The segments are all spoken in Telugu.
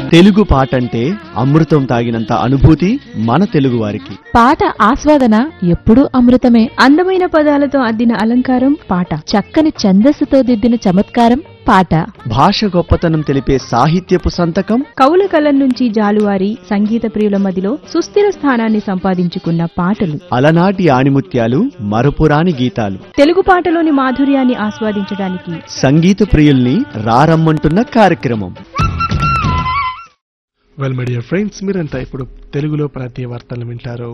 తెలుగు పాట అంటే అమృతం తాగినంత అనుభూతి మన తెలుగు వారికి పాట ఆస్వాదన ఎప్పుడూ అమృతమే అందమైన పదాలతో అద్దిన అలంకారం పాట చక్కని ఛందస్సుతో దిద్దిన చమత్కారం పాట భాష గొప్పతనం తెలిపే సాహిత్యపు సంతకం కవుల కలం నుంచి జాలువారి సంగీత ప్రియుల మదిలో సుస్థిర స్థానాన్ని సంపాదించుకున్న పాటలు అలనాటి ఆణిముత్యాలు మరపురాని గీతాలు తెలుగు పాటలోని మాధుర్యాన్ని ఆస్వాదించడానికి సంగీత ప్రియుల్ని రారమ్మంటున్న కార్యక్రమం వెల్ మై డియర్ ఫ్రెండ్స్ మీరంతా ఇప్పుడు తెలుగులో ప్రాంతీయ వార్తలు వింటారు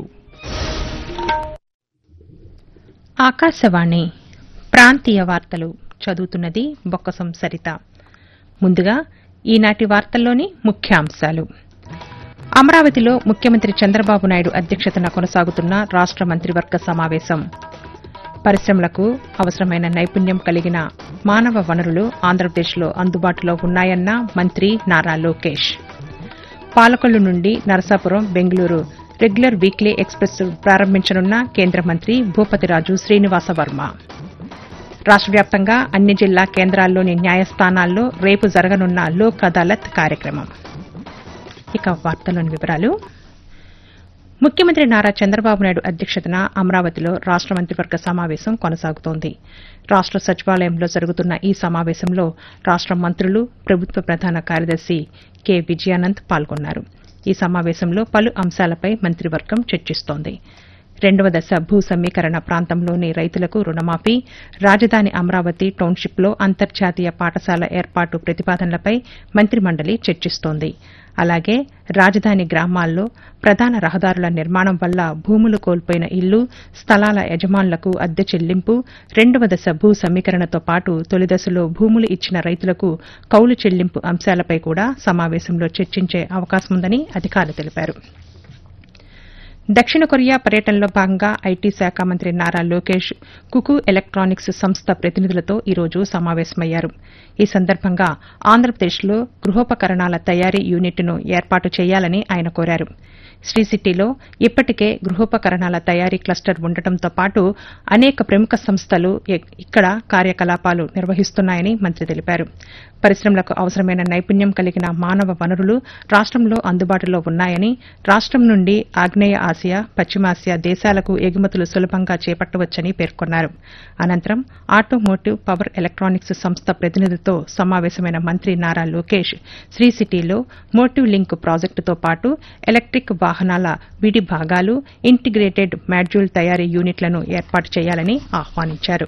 ఆకాశవాణి ప్రాంతీయ వార్తలు చదువుతున్నది బొక్కసం సరిత ముందుగా ఈనాటి వార్తల్లోని ముఖ్యాంశాలు అమరావతిలో ముఖ్యమంత్రి చంద్రబాబు నాయుడు అధ్యక్షతన కొనసాగుతున్న రాష్ట మంత్రివర్గ సమావేశం పరిశ్రమలకు అవసరమైన నైపుణ్యం కలిగిన మానవ వనరులు ఆంధ్రప్రదేశ్లో అందుబాటులో ఉన్నాయన్న మంత్రి నారా లోకేష్ పాలకొల్లు నుండి Narasapuram Bengaluru regular weekly express ప్రారంభించనున్న కేంద్ర మంత్రి భూపతిరాజు శ్రీనివాస వర్మ రాష్ట వ్యాప్తంగా అన్ని జిల్లా కేంద్రాల్లోని న్యాయస్థానాల్లో రేపు జరగనున్న లోక్ అదాలత్ కార్యక్రమం ఇక వార్తలోని వివరాలు ముఖ్యమంత్రి నారా చంద్రబాబు నాయుడు అధ్యక్షతన అమరావతిలో రాష్ట మంత్రివర్గ సమావేశం కొనసాగుతోంది రాష్ట సచివాలయంలో జరుగుతున్న ఈ సమావేశంలో రాష్ట మంత్రులు ప్రభుత్వ ప్రధాన కార్యదర్శి కె విజయానంద్ పాల్గొన్నారు ఈ సమావేశంలో పలు అంశాలపై మంత్రివర్గం చర్చిస్తోంది రెండవ దశ భూ సమీకరణ ప్రాంతంలోని రైతులకు రుణమాఫీ రాజధాని అమరావతి టౌన్షిప్లో అంతర్జాతీయ పాఠశాల ఏర్పాటు ప్రతిపాదనలపై మంత్రిమండలి చర్చిస్తోంది అలాగే రాజధాని గ్రామాల్లో ప్రధాన రహదారుల నిర్మాణం వల్ల భూములు కోల్పోయిన ఇల్లు స్థలాల యజమానులకు అద్దె చెల్లింపు రెండవ దశ భూ సమీకరణతో పాటు తొలి దశలో భూములు ఇచ్చిన రైతులకు కౌలు చెల్లింపు అంశాలపై కూడా సమావేశంలో చర్చించే అవకాశముందని అధికారులు తెలిపారు దక్షిణ కొరియా పర్యటనలో భాగంగా ఐటీ శాఖ మంత్రి నారా లోకేష్ కుకు ఎలక్ట్రానిక్స్ సంస్థ ప్రతినిధులతో ఈరోజు సమావేశమయ్యారు ఈ సందర్భంగా ఆంధ్రప్రదేశ్లో గృహోపకరణాల తయారీ యూనిట్ను ఏర్పాటు చేయాలని ఆయన కోరారు శ్రీ సిటీలో ఇప్పటికే గృహోపకరణాల తయారీ క్లస్టర్ ఉండటంతో పాటు అనేక ప్రముఖ సంస్థలు ఇ- ఇక్కడ కార్యకలాపాలు నిర్వహిస్తున్నాయని మంత్రి తెలిపారు పరిశ్రమలకు అవసరమైన నైపుణ్యం కలిగిన మానవ వనరులు రాష్టంలో అందుబాటులో ఉన్నాయని రాష్టం నుండి ఆగ్నేయ ఆసియా పశ్చిమాసియా దేశాలకు ఎగుమతులు సులభంగా చేపట్టవచ్చని పేర్కొన్నారు అనంతరం ఆటోమోటివ్ పవర్ ఎలక్ట్రానిక్స్ సంస్థ ప్రతినిధులతో సమావేశమైన మంత్రి నారా లోకేష్ శ్రీ సిటీలో మోటివ్ లింక్ ప్రాజెక్టుతో పాటు ఎలక్ట్రిక్ వాహనాల విడి భాగాలు ఇంటిగ్రేటెడ్ మాడ్యూల్ తయారీ యూనిట్లను ఏర్పాటు చేయాలని ఆహ్వానించారు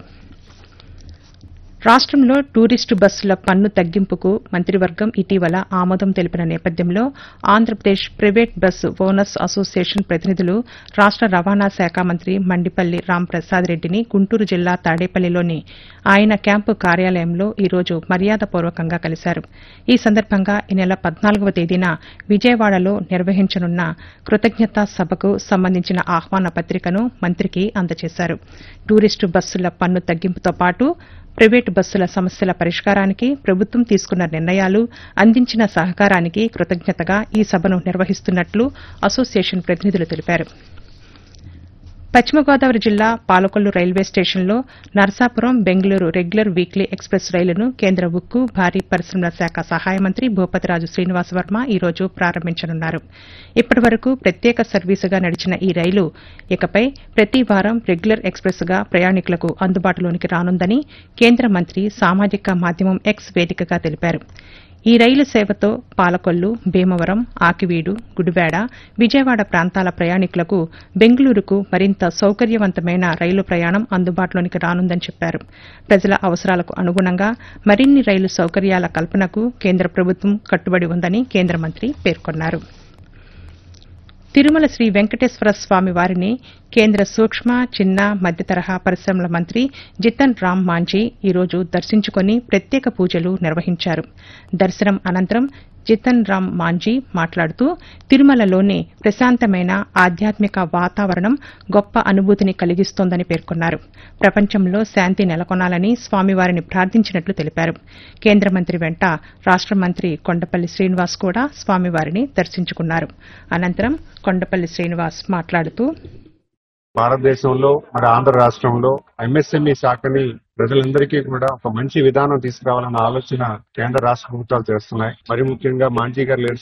రాష్ట్రంలో టూరిస్టు బస్సుల పన్ను తగ్గింపుకు మంత్రివర్గం ఇటీవల ఆమోదం తెలిపిన నేపథ్యంలో Andhra Pradesh private bus owners association ప్రతినిధులు రాష్ట రవాణా శాఖ మంత్రి మండిపల్లి రాంప్రసాద్ రెడ్డిని గుంటూరు జిల్లా తాడేపల్లిలోని ఆయన క్యాంపు కార్యాలయంలో ఈ రోజు మర్యాదపూర్వకంగా కలిశారు ఈ సందర్భంగా ఈ నెల పద్నాలుగవ తేదీన విజయవాడలో నిర్వహించనున్న కృతజ్ఞతా సభకు సంబంధించిన ఆహ్వాన పత్రికను మంత్రికి అందజేశారు టూరిస్టు బస్సుల పన్ను తగ్గింపుతో పాటు ప్రైవేటు బస్సుల సమస్యల పరిష్కారానికి ప్రభుత్వం తీసుకున్న నిర్ణయాలు అందించిన సహకారానికి కృతజ్ఞతగా ఈ సభను నిర్వహిస్తున్నట్లు అసోసియేషన్ ప్రతినిధులు తెలిపారు పశ్చిమ గోదావరి జిల్లా పాలకొల్లు రైల్వే స్టేషన్లో Narasapuram Bengaluru regular weekly express రైలును కేంద్ర ఉక్కు భారీ పరిశ్రమల శాఖ సహాయ మంత్రి భూపతిరాజు శ్రీనివాస వర్మ ఈ రోజు ప్రారంభించనున్నారు ఇప్పటి వరకు ప్రత్యేక సర్వీసుగా నడిచిన ఈ రైలు ఇకపై ప్రతి వారం రెగ్యులర్ ఎక్స్ప్రెస్ గా ప్రయాణికులకు అందుబాటులోనికి రానుందని కేంద్ర మంత్రి సామాజిక మాధ్యమం ఎక్స్ వేదికగా తెలిపారు ఈ రైలు సేవతో పాలకొల్లు భీమవరం ఆకివీడు గుడివాడ విజయవాడ ప్రాంతాల ప్రయాణికులకు బెంగళూరుకు మరింత సౌకర్యవంతమైన రైలు ప్రయాణం అందుబాటులోనికి రానుందని చెప్పారు ప్రజల అవసరాలకు అనుగుణంగా మరిన్ని రైలు సౌకర్యాల కల్పనకు కేంద్ర ప్రభుత్వం కట్టుబడి ఉందని కేంద్ర మంత్రి పేర్కొన్నారు తిరుమల శ్రీ వెంకటేశ్వర స్వామి వారిని కేంద్ర సూక్ష్మ చిన్న మధ్య తరహా పరిశ్రమల మంత్రి జితన్ రామ్ మాంఝీ ఈరోజు దర్శించుకుని ప్రత్యేక పూజలు నిర్వహించారు దర్శనం అనంతరం జితన్ రామ్ మాంఝీ మాట్లాడుతూ తిరుమలలోని ప్రశాంతమైన ఆధ్యాత్మిక వాతావరణం గొప్ప అనుభూతిని కలిగిస్తోందని పేర్కొన్నారు ప్రపంచంలో శాంతి నెలకొనాలని స్వామివారిని ప్రార్థించినట్లు తెలిపారు కేంద్ర మంత్రి వెంట రాష్ట మంత్రి కొండపల్లి శ్రీనివాస్ కూడా స్వామివారిని దర్శించుకున్నారు అనంతరం కొండపల్లి శ్రీనివాస్ మాట్లాడుతూ భారతదేశంలో మరి ఆంధ్ర రాష్ట్రంలో ఎంఎస్ఎంఈ శాఖని ప్రజలందరికీ కూడా ఒక మంచి విధానం తీసుకురావాలన్న ఆలోచన కేంద్ర రాష్ట్ర ప్రభుత్వాలు చేస్తున్నాయి మరి ముఖ్యంగా మాంజీ గారి లీడర్షిప్